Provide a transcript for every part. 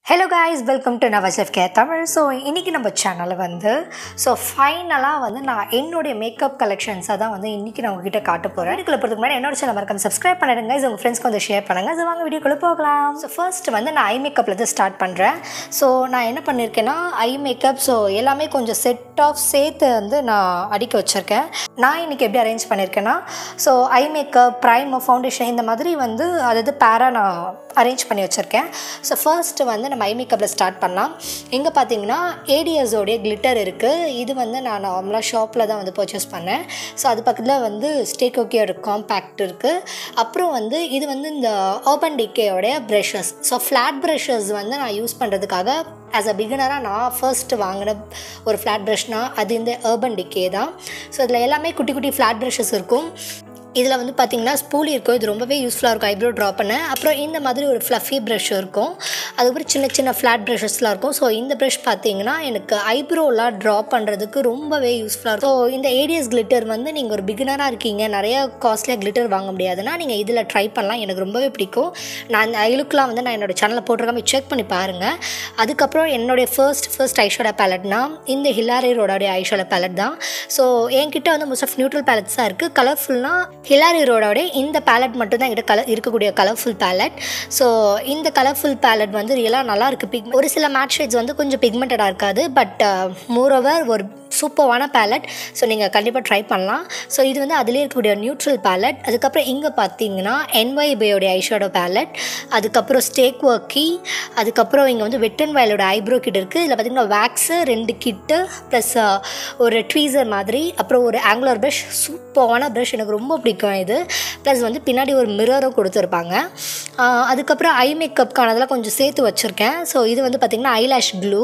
hello guys welcome to நவசெஃப் கே Tamil so இன்றைக்கி நம்ம சேனலில் வந்து ஸோ ஃபைனலாக வந்து நான் என்னுடைய மேக்கப் கலெக்ஷன்ஸை தான் வந்து இன்றைக்கி நான் உங்ககிட்ட காட்ட போகிறேன் வீடியோக்குள்ள போகிறதுக்கு முன்னாடி என்னோட சேனல் மறக்காம சப்ஸ்கிரைப் பண்ணிடுங்க இது உங்கள் ஃப்ரெண்ட்ஸ்க்கு வந்து ஷேர் பண்ணுங்கள் ஸோ வாங்க வீடியோக்குள்ளே போகலாம் ஸோ ஃபர்ஸ்ட் வந்து நான் ஐ மேக்கப்லேருந்து ஸ்டார்ட் பண்ணுறேன் ஸோ நான் என்ன பண்ணியிருக்கேன்னா ஐ மேக்கப் ஸோ எல்லாமே கொஞ்சம் செட் ஆஃப் சேர்த்து வந்து நான் அடிக்க வச்சுருக்கேன் நான் இன்றைக்கி எப்படி அரேஞ்ச் பண்ணியிருக்கேன்னா so eye makeup prime foundation இந்த மாதிரி வந்து அதாவது பேரா நான் அரேஞ்ச் பண்ணி வச்சுருக்கேன் ஸோ ஃபர்ஸ்ட் வந்து நம்ம ஐ மேக்கப்பில் ஸ்டார்ட் பண்ணலாம் இங்கே பார்த்தீங்கன்னா ஏடிஎஸோடைய கிளிட்டர் இருக்குது இது வந்து நான் நார்மலாக ஷாப்பில் தான் வந்து பர்ச்சேஸ் பண்ணேன் ஸோ அது பக்கத்தில் வந்து ஸ்டேக் ஓகேயோட காம்பேக்ட் இருக்குது அப்புறம் வந்து இது வந்து இந்த ஓப்பன் டிகேயோடைய ப்ரஷஸ் ஸோ ஃப்ளாட் ப்ரஷஸ் வந்து நான் யூஸ் பண்ணுறதுக்காக ஆஸ் அ பிகினராக நான் ஃபர்ஸ்ட் வாங்கின ஒரு ஃப்ளாட் ப்ரஷ்னால் அது இந்த ஏர்பன் டிக்கே தான் ஸோ இதில் எல்லாமே குட்டி குட்டி ஃப்ளாட் ப்ரஷஸ் இருக்கும் இதில் வந்து பார்த்திங்கன்னா ஸ்பூலி இருக்கும் இது ரொம்பவே யூஸ்ஃபுல்லாக இருக்கும் ஐப்ரோ ட்ரா பண்ண அப்புறம் இந்த மாதிரி ஒரு ஃப்ளஃபி ப்ரஷ் இருக்கும் அதுக்கப்புறம் சின்ன சின்ன ஃப்ளாட் ப்ரஷஸ்லாம் இருக்கும் ஸோ இந்த ப்ரஷ் பார்த்தீங்கன்னா எனக்கு ஐப்ரோலாம் ட்ரா பண்ணுறதுக்கு ரொம்பவே யூஸ்ஃபுல்லாக இருக்கும் ஸோ இந்த ஏடிஎஸ் கிளிட்டர் வந்து நீங்கள் ஒரு பிகினராக இருக்கீங்க நிறைய காஸ்ட்லியாக கிளிட்டர் வாங்க முடியாதுன்னா நீங்கள் இதில் ட்ரை பண்ணலாம் எனக்கு ரொம்பவே பிடிக்கும் நான் இந்த ஐலுக்கெலாம் வந்து நான் என்னோட சேனலில் போட்டிருக்காம செக் பண்ணி பாருங்கள் அதுக்கப்புறம் என்னுடைய ஃபர்ஸ்ட் ஃபர்ஸ்ட் ஐஷோட பேலட்னா இந்த ஹிலாரி ரோடோடைய ஐஷோட பேலட் தான் ஸோ என்கிட்ட வந்து மோஸ்ட் ஆஃப் நியூட்ரல் பேலட்ஸ் தான் இருக்குது கலர்ஃபுல்னால் ஹிலாரி ரோடோட இந்த பேலட் மட்டும் தான் என்கிட்ட கலர் இருக்கக்கூடிய கலர்ஃபுல் பேலட் ஸோ இந்த கலர்ஃபுல் பேலட் வந்து ரியலாக நல்லா இருக்குது பிக் ஒரு சில மேட் ஷேட்ஸ் வந்து கொஞ்சம் பிக்மெண்டடாக இருக்காது பட் மோரோவர் ஒரு சூப்பர்வான பேலட் ஸோ நீங்கள் கண்டிப்பாக ட்ரை பண்ணலாம் ஸோ இது வந்து அதிலே இருக்கக்கூடிய நியூட்ரல் பேலட் அதுக்கப்புறம் இங்கே பார்த்தீங்கன்னா என்ஒய் பேயோடைய ஐஷேடோ பேலட் அதுக்கப்புறம் ஸ்டேக் ஒர்க்கி அதுக்கப்புறம் இங்கே வந்து வெட் அண்ட் வயலோட ஐப்ரோ கிட் இருக்குது இதில் பார்த்தீங்கன்னா வேக்ஸு ரெண்டு கிட்டு ப்ளஸ் ஒரு ட்வீசர் மாதிரி அப்புறம் ஒரு ஆங்குலர் ப்ரஷ் சூப்பரான ப்ரஷ் எனக்கு ரொம்ப பிடிக்கும் இது ப்ளஸ் வந்து பின்னாடி ஒரு மிரரும் கொடுத்துருப்பாங்க அதுக்கப்புறம் ஐ மேக்கப்க்கானதெல்லாம் கொஞ்சம் சேர்த்து வச்சுருக்கேன் ஸோ இது வந்து பார்த்திங்கன்னா ஐலாஷ் க்ளூ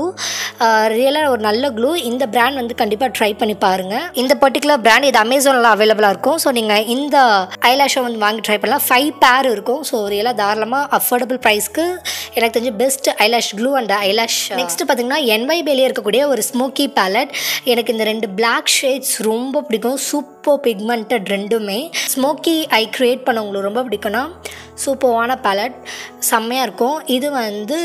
ரியலாக ஒரு நல்ல க்ளூ இந்த பிராண்ட் வந்து கண்டிப்பாக ட்ரை பண்ணி பாருங்கள் இந்த பர்டிகுலர் பிராண்ட் இது அமேசானில் அவைலபிளாக இருக்கும் ஸோ நீங்கள் இந்த ஐலாஷை வந்து வாங்கி ட்ரை பண்ணலாம் ஃபைவ் பேர் இருக்கும் ஸோ ரியலாக தாராளமாக அஃபோர்டபுள் ப்ரைஸ்க்கு எனக்கு தெரிஞ்சு best eyelash glue and eyelash next பார்த்தீங்கன்னா என்ஒய் பேலே இருக்கக்கூடிய ஒரு ஸ்மோக்கி பேலட் எனக்கு இந்த ரெண்டு பிளாக் ஷேட்ஸ் ரொம்ப பிடிக்கும் சூப்பர் பிக்மெண்டட் ரெண்டுமே ஸ்மோக்கி ஐ க்ரியேட் பண்ண உங்களுக்கு ரொம்ப பிடிக்கும்னா சூப்பர்வான பேலட் செம்மையாக இருக்கும் இது வந்து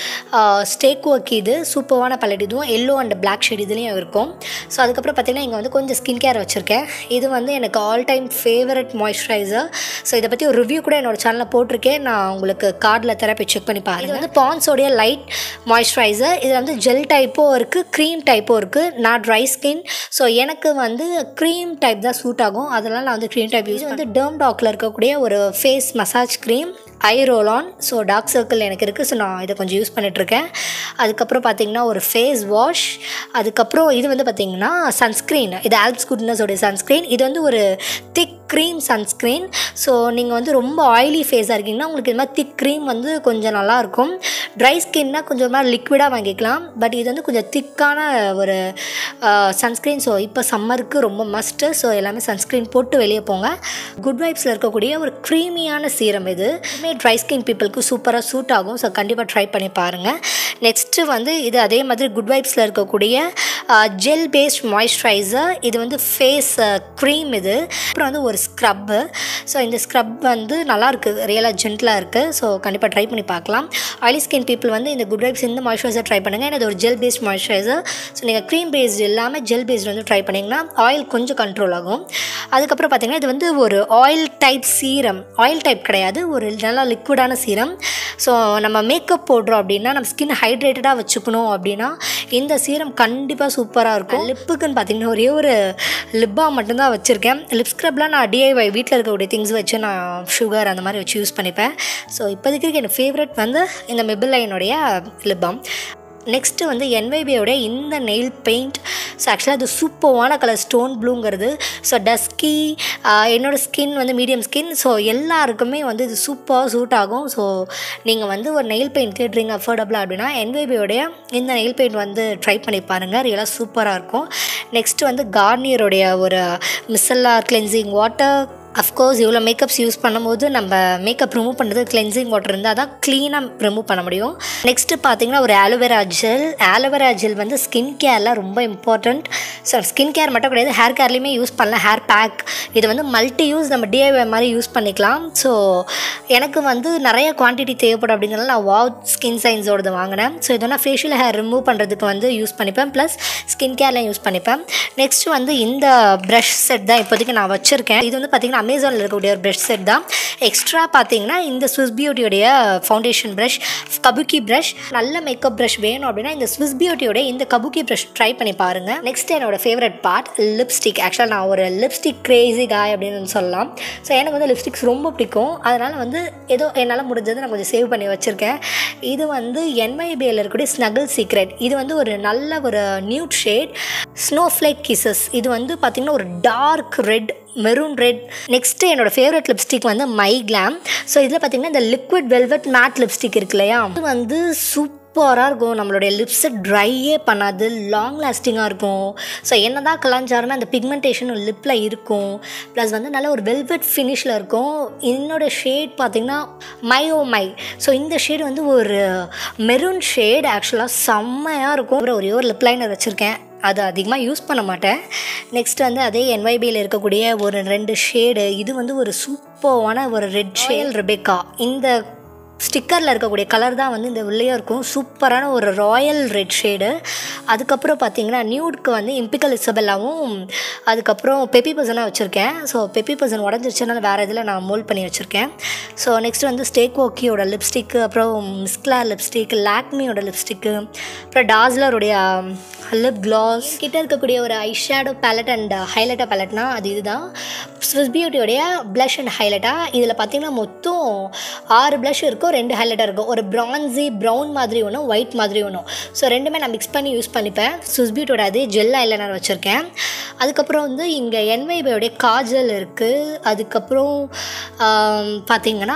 ஸ்டேக் ஒர்க் இது சூப்பர்வான பேலட் இதுவும் எல்லோ அண்ட் பிளாக் ஷேட் இதுலேயும் இருக்கும் ஸோ அதுக்கப்புறம் பார்த்திங்கன்னா இங்கே வந்து கொஞ்சம் ஸ்கின் கேர் வச்சுருக்கேன் இது வந்து எனக்கு all time favourite moisturiser so இதை பற்றி ஒரு ரிவ்யூ கூட என்னோடய சேனலில் போட்டிருக்கேன் நான் உங்களுக்கு கார்டில் தெரப்பி செக் பண்ணி பாருங்கள் இது வந்து பான்ஸோடைய லைட் மாய்ஸ்சரைசர் இதில் வந்து ஜெல் டைப்பும் இருக்குது க்ரீம் டைப்பும் இருக்குது நான் ட்ரை ஸ்கின் ஸோ எனக்கு வந்து க்ரீம் டைப் தான் சூட் ஆகும் அதெல்லாம் நான் வந்து க்ரீம் டைப் யூஸ் வந்து டேர்ம் டாக்கில் இருக்கக்கூடிய ஒரு face massage cream eye roll on so dark circle எனக்கு இருக்குது ஸோ நான் இதை கொஞ்சம் யூஸ் பண்ணிகிட்ருக்கேன் அதுக்கப்புறம் பார்த்திங்கன்னா ஒரு ஃபேஸ் வாஷ் அதுக்கப்புறம் இது வந்து பார்த்திங்கன்னா சன்ஸ்க்ரீன் இது ஆல்ப்ஸ் குட்னஸோடைய சன்ஸ்க்ரீன் இது வந்து ஒரு திக் க்ரீம் சன்ஸ்க்ரீன் ஸோ நீங்கள் வந்து ரொம்ப ஆயிலி ஃபேஸாக இருக்கீங்கன்னா உங்களுக்கு இது மாதிரி திக் க்ரீம் வந்து கொஞ்சம் நல்லாயிருக்கும் ட்ரை ஸ்கின்னா கொஞ்சம் மாதிரி லிக்விடாக வாங்கிக்கலாம் பட் இது வந்து கொஞ்சம் திக்கான ஒரு சன்ஸ்க்ரீன் ஸோ இப்போ சம்மருக்கு ரொம்ப மஸ்ட்டு ஸோ எல்லாமே சன்ஸ்க்ரீன் போட்டு வெளியே போங்க குட் வைப்ஸில் இருக்கக்கூடிய ஒரு க்ரீமியான சீரம் இது இதுவுமே ட்ரை ஸ்கின் பீப்புளுக்கு சூப்பராக சூட் ஆகும் ஸோ கண்டிப்பாக ட்ரை பண்ணி பாருங்கள் நெக்ஸ்ட்டு வந்து இது அதே மாதிரி குட் வைப்ஸில் இருக்கக்கூடிய ஜெல் பேஸ்ட் மாய்ஸ்சரைசர் இது வந்து ஃபேஸ் க்ரீம் இது அப்புறம் வந்து ஒரு ஸ்க்ரப்பு ஸோ இந்த ஸ்க்ரப் வந்து நல்லாயிருக்கு ரியலாக ஜென்டலாக இருக்குது ஸோ கண்டிப்பாக ட்ரை பண்ணி பார்க்கலாம் ஆயிலி ஸ்கின் பீப்புள் வந்து இந்த குட் வைப்ஸ் இந்த மாய்ஸ்சரைசர் ட்ரை பண்ணுங்கள் ஏன்னா இது ஒரு ஜெல் பேஸ்ட் மாய்ஸ்சரைசர் ஸோ நீங்கள் க்ரீம் பேஸ்டு இல்லாமல் ஜெல் பேஸ்டு வந்து ட்ரை பண்ணிங்கன்னா ஆயில் கொஞ்சம் கண்ட்ரோல் ஆகும் அதுக்கப்புறம் பார்த்திங்கன்னா இது வந்து ஒரு oil type serum oil type கிடையாது ஒரு நல்லா லிக்விடான சீரம் ஸோ நம்ம மேக்கப் போடுறோம் அப்படின்னா நம்ம ஸ்கின் ஹைட்ரேட்டடாக வச்சுக்கணும் அப்படின்னா இந்த சீரம் கண்டிப்பாக சூப்பராக இருக்கும் லிப்புக்குன்னு பார்த்தீங்கன்னா ஒரே ஒரு லிப்பாக மட்டும்தான் வச்சுருக்கேன் லிப் ஸ்க்ரப்லாம் நான் டிஐஒய் வீட்டில் இருக்கக்கூடிய திங்ஸ் வச்சு நான் சுகர் அந்த மாதிரி வச்சு யூஸ் பண்ணிப்பேன் ஸோ இப்போதைக்கு எனக்கு ஃபேவரட் வந்து இந்த மெபிள்லைனுடைய லிப்பாம் நெக்ஸ்ட்டு வந்து என்வைபியோடைய இந்த நெயில் பெயிண்ட் ஸோ ஆக்சுவலாக அது சூப்பர்வான கலர் ஸ்டோன் ப்ளூங்கிறது ஸோ டஸ்கி என்னோடய ஸ்கின் வந்து மீடியம் ஸ்கின் ஸோ எல்லாருக்குமே வந்து இது சூப்பராக சூட் ஆகும் ஸோ நீங்கள் வந்து ஒரு நெயில் பெயிண்ட் தேடுறீங்க அஃபோர்டபுளாக அப்படின்னா என்வைபியோடைய இந்த நெயில் பெயிண்ட் வந்து ட்ரை பண்ணி பாருங்கள் ரியலாக சூப்பராக இருக்கும் நெக்ஸ்ட்டு வந்து கார்னியருடைய ஒரு மிசல்லா கிளென்சிங் வாட்டர் அஃப்கோர்ஸ் இவ்வளோ மேக்கப்ஸ் யூஸ் பண்ணும்போது நம்ம மேக்கப் ரிமூவ் பண்ணுறது கிளென்சிங் வாட்டர் இருந்தால் தான் க்ளீனாக ரிமூவ் பண்ண முடியும் நெக்ஸ்ட்டு பார்த்தீங்கன்னா ஒரு ஆலோவேரா ஜெல் ஆலோவேரா ஜெல் வந்து ஸ்கின் கேரில் ரொம்ப இம்பார்ட்டண்ட் ஸோ ஸ்கின் கேர் மட்டும் கிடையாது ஹேர் கேர்லேயுமே யூஸ் பண்ணலாம் ஹேர் பேக் இது வந்து மல்டி யூஸ் நம்ம டிஐவை மாதிரி யூஸ் பண்ணிக்கலாம் ஸோ எனக்கு வந்து நிறைய குவான்டிட்டி தேவைப்படும் அப்படிங்கிறனால நான் வாவ் ஸ்கின் சைன்ஸோடது வாங்கினேன் ஸோ இது நான் ஃபேஷியல் ஹேர் ரிமூவ் பண்ணுறதுக்கு வந்து யூஸ் பண்ணிப்பேன் ப்ளஸ் ஸ்கின் கேர்லையும் யூஸ் பண்ணிப்பேன் நெக்ஸ்ட் வந்து இந்த ப்ரஷ் செட் தான் இப்போதைக்கு நான் வச்சுருக்கேன் இது வந்து பார்த்திங்கன்னா அமேசானில் இருக்கக்கூடிய ஒரு ப்ரஷ் செட் தான் எக்ஸ்ட்ரா பார்த்தீங்கன்னா இந்த ஸ்விஸ் பியூட்டியோடைய ஃபவுண்டேஷன் ப்ரஷ் கபுக்கி ப்ரஷ் நல்ல மேக்கப் ப்ரஷ் வேணும் அப்படின்னா இந்த ஸ்விஸ் பியூட்டியோட இந்த கபுக்கி ப்ரஷ் ட்ரை பண்ணி பாருங்கள் நெக்ஸ்ட் என்னோட ஃபேவரட் பார்ட் லிப்ஸ்டிக் ஆக்சுவலாக நான் ஒரு லிப்ஸ்டிக் கிரேசி காய் அப்படின்னு சொல்லலாம் ஸோ எனக்கு வந்து லிப்ஸ்டிக்ஸ் ரொம்ப பிடிக்கும் அதனால் வந்து ஏதோ என்னால் முடிஞ்சது நான் கொஞ்சம் சேவ் பண்ணி வச்சுருக்கேன் இது வந்து என்ஐபியில் இருக்கக்கூடிய ஸ்னகிள் சீக்ரெட் இது வந்து ஒரு நல்ல ஒரு நியூட் ஷேட் ஸ்னோஃப்ளேக் கிசஸ் இது வந்து பார்த்திங்கன்னா ஒரு dark red maroon red next என்னோடய ஃபேவரட் லிப்ஸ்டிக் வந்து மை கிளாம் ஸோ இதில் பார்த்திங்கன்னா இந்த லிக்விட் வெல்வெட் மேட் லிப்ஸ்டிக் இருக்கு இல்லையா அது வந்து சூப்பராக இருக்கும் நம்மளுடைய லிப்ஸை ட்ரையே பண்ணாது லாங் லாஸ்டிங்காக இருக்கும் ஸோ என்ன தான் கலாஞ்சாருமே அந்த பிக்மெண்டேஷன் லிப்பில் இருக்கும் ப்ளஸ் வந்து நல்ல ஒரு வெல்வெட் ஃபினிஷில் இருக்கும் என்னோடய ஷேட் பார்த்திங்கன்னா மை ஓ மை ஸோ இந்த ஷேட் வந்து ஒரு மெரூன் ஷேட் ஆக்சுவலாக செம்மையாக இருக்கும் அப்புறம் ஒரே ஒரு லிப் லைனர் வச்சுருக்கேன் அது அதிகமாக யூஸ் பண்ண மாட்டேன் நெக்ஸ்ட் வந்து அதே என்வைபியில் இருக்கக்கூடிய ஒரு ரெண்டு ஷேடு இது வந்து ஒரு சூப்பரான ஒரு ரெட் ஷேல் ரெபேக்கா இந்த ஸ்டிக்கரில் இருக்கக்கூடிய கலர் தான் வந்து இந்த உள்ளேயும் இருக்கும் சூப்பரான ஒரு ராயல் ரெட் ஷேடு அதுக்கப்புறம் பார்த்தீங்கன்னா நியூட்க்கு வந்து இம்பிக்கல் இசபெல்லாவும் அதுக்கப்புறம் பெப்பி பர்சனாக வச்சுருக்கேன் ஸோ பெப்பி பர்சன் உடஞ்சிருச்சுனால வேறு இதில் நான் மோல்ட் பண்ணி வச்சுருக்கேன் ஸோ நெக்ஸ்ட் வந்து ஸ்டேக் ஓக்கியோட லிப்ஸ்டிக்கு அப்புறம் மிஸ்க்லார் லிப்ஸ்டிக் லாக்மியோட லிப்ஸ்டிக்கு அப்புறம் டாஸ்லருடைய லிப் க்ளாஸ் கிட்ட இருக்கக்கூடிய ஒரு eye shadow palette and highlighter பேலட்னா அது இதுதான் ஸ்விஸ் பியூட்டியோடைய ப்ளஷ் அண்ட் ஹைலைட்டாக இதில் பார்த்தீங்கன்னா மொத்தம் ஆறு ப்ளஷ் இருக்கும் ரெண்டு ஹைலைட்டர் இருக்கும் ஒரு ப்ரான்ஸி ப்ரௌன் மாதிரி ஒன்றும் ஒயிட் மாதிரி ஒன்றும் ஸோ ரெண்டுமே நான் மிக்ஸ் பண்ணி யூஸ் பண்ணிப்பேன் ஸ்விஸ் பியூட்டியோட அதே ஜெல் ஐலைனர் வச்சுருக்கேன் அதுக்கப்புறம் வந்து இங்கே என்வைபையோடைய காஜல் இருக்குது அதுக்கப்புறம் பார்த்தீங்கன்னா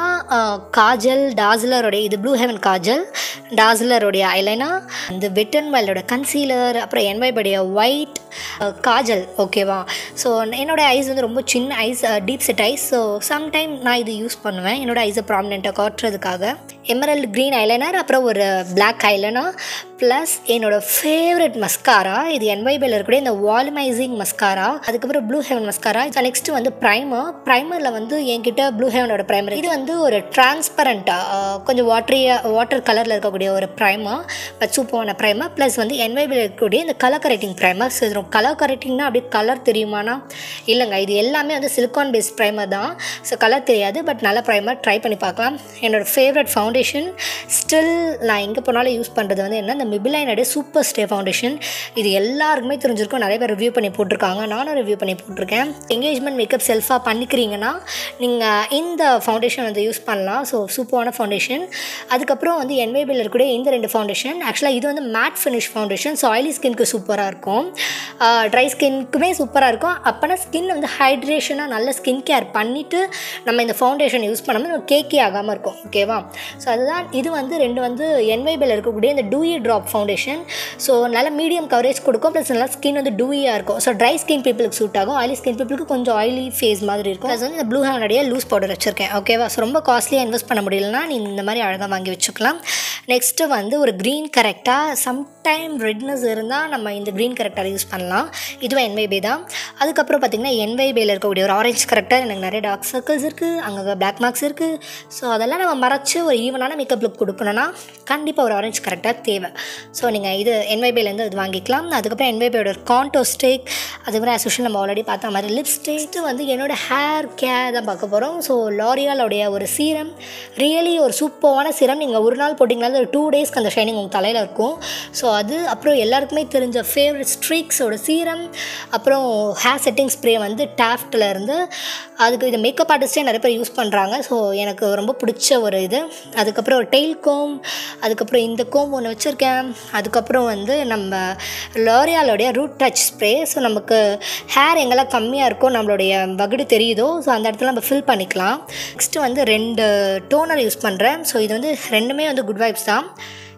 காஜல் டாஸ்லருடைய இது ப்ளூ ஹெவன் காஜல் டாஸ்லருடைய ஐலைனா இந்த வெட் அண்ட் வைல்டோட கன்சீலர் அப்புறம் என்வைபுடைய ஒயிட் காஜல் ஓகேவா ஸோ என்னோடய ஐஸ் வந்து ரொம்ப சின்ன eyes deep set eyes so sometime நான் இது யூஸ் பண்ணுவேன் என்னோடய ஐஸை ப்ராமினெண்ட்டாக காட்டுறதுக்காக எமரல்டு க்ரீன் ஐலைனர் அப்புறம் ஒரு பிளாக் ஐலைனர் ப்ளஸ் என்னோடய ஃபேவரட் மஸ்காரா இது என்வைபியில் இருக்கக்கூடிய இந்த வால்மைசிங் மஸ்காரா அதுக்கப்புறம் ப்ளூ ஹெவன் மஸ்காரா நெக்ஸ்ட் வந்து ப்ரைமர் ப்ரைமரில் வந்து என்கிட்ட ப்ளூ ஹெவனோட ப்ரைமர் இது வந்து ஒரு டிரான்ஸ்பரண்ட்டாக கொஞ்சம் வாட்டரியாக வாட்டர் கலரில் இருக்கக்கூடிய ஒரு ப்ரைமர் பட் சூப்பரான ப்ரைமர் ப்ளஸ் வந்து என்வைபியில் இருக்கக்கூடிய இந்த கலர் கரெக்டிங் ப்ரைமர் ஸோ இது கலர் கரெக்டிங்னா அப்படியே கலர் தெரியுமானா இல்லைங்க இது எல்லாமே வந்து சிலிக்கான் பேஸ்ட் ப்ரைமர் தான் ஸோ கலர் தெரியாது பட் நல்ல ப்ரைமர் ட்ரை பண்ணி பார்க்கலாம் என்னோடய ஃபேவரட் ஃபவுண்டேஷன் ஸ்டில் நான் எங்கே போனாலும் யூஸ் பண்ணுறது வந்து என்ன இந்த மிபிலைனோட சூப்பர் ஸ்டே ஃபவுண்டேஷன் இது எல்லாருக்குமே தெரிஞ்சிருக்கும் நிறைய பேர் ரிவ்யூ பண்ணி போட்டிருக்காங்க நானும் ரிவ்யூ பண்ணி போட்டிருக்கேன் எங்கேஜ்மெண்ட் மேக்கப் செல்ஃபாக பண்ணிக்கிறீங்கன்னா நீங்கள் இந்த ஃபவுண்டேஷன் வந்து யூஸ் பண்ணலாம் ஸோ சூப்பரான ஃபவுண்டேஷன் அதுக்கப்புறம் வந்து என்வைபியில் இருக்கக்கூடிய இந்த ரெண்டு ஃபவுண்டேஷன் ஆக்சுவலாக இது வந்து matte finish foundation so oily ஸ்கின்க்கு சூப்பராக இருக்கும் ட்ரை ஸ்கின்க்குமே சூப்பராக இருக்கும் அப்போனா ஸ்கின் வந்து ஹைட்ரேஷனாக நல்ல ஸ்கின் கேர் பண்ணிவிட்டு நம்ம இந்த ஃபவுண்டேஷன் யூஸ் பண்ணாமல் நம்ம கேக்கே ஆகாமல் இருக்கும் ஓகேவா ஸோ அதுதான் இது வந்து ரெண்டு வந்து என்வைபியில் இருக்கக்கூடிய இந்த டூயி ட்ராப் ஃபவுண்டேஷன் ஸோ நல்ல மீடியம் கவரேஜ் கொடுக்கும் ப்ளஸ் நல்லா ஸ்கின் வந்து டூயியாக இருக்கும் ஸோ ட்ரை ஸ்கின் பீப்புளுக்கு சூட் ஆகும் ஆயிலி ஸ்கின் பீப்புளுக்கு கொஞ்சம் ஆயிலி ஃபேஸ் மாதிரி இருக்கும் ப்ளஸ் வந்து இந்த ப்ளூ ஹேண்டோடைய லூஸ் பவுடர் வச்சுருக்கேன் ஓகேவா ஸோ ரொம்ப காஸ்ட்லியாக இன்வெஸ்ட் பண்ண முடியலனா நீ இந்த மாதிரி அழகாக வாங்கி வச்சுக்கலாம் நெக்ஸ்ட்டு வந்து ஒரு க்ரீன் கரெக்டாக சம்டைம் ரெட்னஸ் இருந்தால் நம்ம இந்த க்ரீன் கரெக்டாக யூஸ் பண்ணலாம் இதுவும் என்வைபே தான் அதுக்கப்புறம் பார்த்திங்கன்னா என்வைபேயில் இருக்கக்கூடிய ஒரு ஆரஞ்சு கரெக்டாக எனக்கு நிறைய டார்க் சர்க்கிள்ஸ் இருக்குது அங்கே பிளாக் மார்க்ஸ் இருக்குது ஸோ அதெல்லாம் நம்ம மறைச்சு ஒரு ஈவனான மேக்கப் லுக் கொடுக்கணும்னா கண்டிப்பாக ஒரு ஆரஞ்சு கரெக்டாக தேவை ஸோ நீங்கள் இது என்வைபேலேருந்து இது வாங்கிக்கலாம் அதுக்கப்புறம் என்வைபேயோட ஒரு கான்டோ ஸ்டேக் அதுக்கப்புறம் அசோஷியல் நம்ம ஆல்ரெடி பார்த்த மாதிரி லிப்ஸ்டிக் வந்து என்னோடய ஹேர் கேர் தான் பார்க்க போகிறோம் ஸோ லாரியாலோடைய ஒரு சீரம் ரியலி ஒரு சூப்பரான சீரம் நீங்கள் ஒரு நாள் போட்டிங்கனாலும் ஒரு டூ டேஸ்க்கு அந்த ஷைனிங் உங்கள் தலையில் இருக்கும் ஸோ அது அப்புறம் எல்லாருக்குமே தெரிஞ்ச ஃபேவரட் ஸ்ட்ரீக்ஸோட சீரம் அப்புறம் ஹேர் செட்டிங் ஸ்ப்ரே வந்து டாஃப்டில் இருந்து அதுக்கு இது மேக்கப் ஆர்டிஸ்டே நிறைய பேர் யூஸ் பண்ணுறாங்க ஸோ எனக்கு ரொம்ப பிடிச்ச ஒரு இது அதுக்கப்புறம் ஒரு டெய்ல் கோம் அதுக்கப்புறம் இந்த கோம் ஒன்று வச்சுருக்கேன் அதுக்கப்புறம் வந்து நம்ம லாரியாலோடைய ரூட் டச் ஸ்ப்ரே ஸோ நமக்கு ஹேர் எங்கெல்லாம் கம்மியாக இருக்கோ நம்மளுடைய வகுடு தெரியுதோ ஸோ அந்த இடத்துல நம்ம ஃபில் பண்ணிக்கலாம் நெக்ஸ்ட்டு வந்து ரெண்டு டோனர் யூஸ் பண்ணுறேன் ஸோ இது வந்து ரெண்டுமே வந்து குட் வைப்ஸ் தான்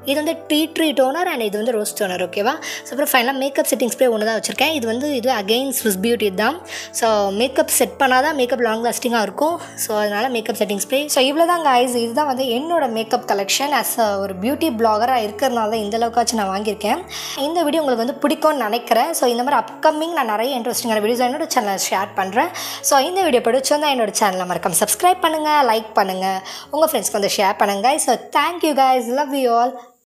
இது வந்து டீ ட்ரீ டோனர் அண்ட் இது வந்து ரோஸ் டோனர் ஓகேவா ஸோ அப்புறம் ஃபைனலாக மேக்கப் செட்டிங் ஸ்ப்ரே ஒன்று தான் வச்சுருக்கேன் இது வந்து இது அகெயின் ஸ்விஸ் பியூட்டி தான் ஸோ மேக்கப் செட் பண்ணால் தான் மேக்கப் லாங் லாஸ்டிங்காக இருக்கும் ஸோ அதனால் மேக்கப் செட்டிங் ஸ்ப்ரே ஸோ இவ்வளோ தான் guys இதுதான் வந்து என்னோட மேக்கப் கலெக்ஷன் அஸ் ஒரு பியூட்டி பிளாகராக இருக்கிறதுனால தான் இந்த அளவுக்காச்சும் நான் வாங்கியிருக்கேன் இந்த வீடியோ உங்களுக்கு வந்து பிடிக்கும்னு நினைக்கிறேன் ஸோ இந்த மாதிரி அப்கமிங் நான் நிறைய இன்ட்ரெஸ்டிங்கான வீடியோஸ் என்னோட சேனலில் ஷேர் பண்ணுறேன் ஸோ இந்த வீடியோ பிடிச்சிருந்தா என்னோட சேனலை மறக்காம சப்ஸ்கிரைப் பண்ணுங்கள் லைக் பண்ணுங்கள் உங்கள் ஃப்ரெண்ட்ஸ்க்கு வந்து ஷேர் பண்ணுங்கள் so thank you guys love you all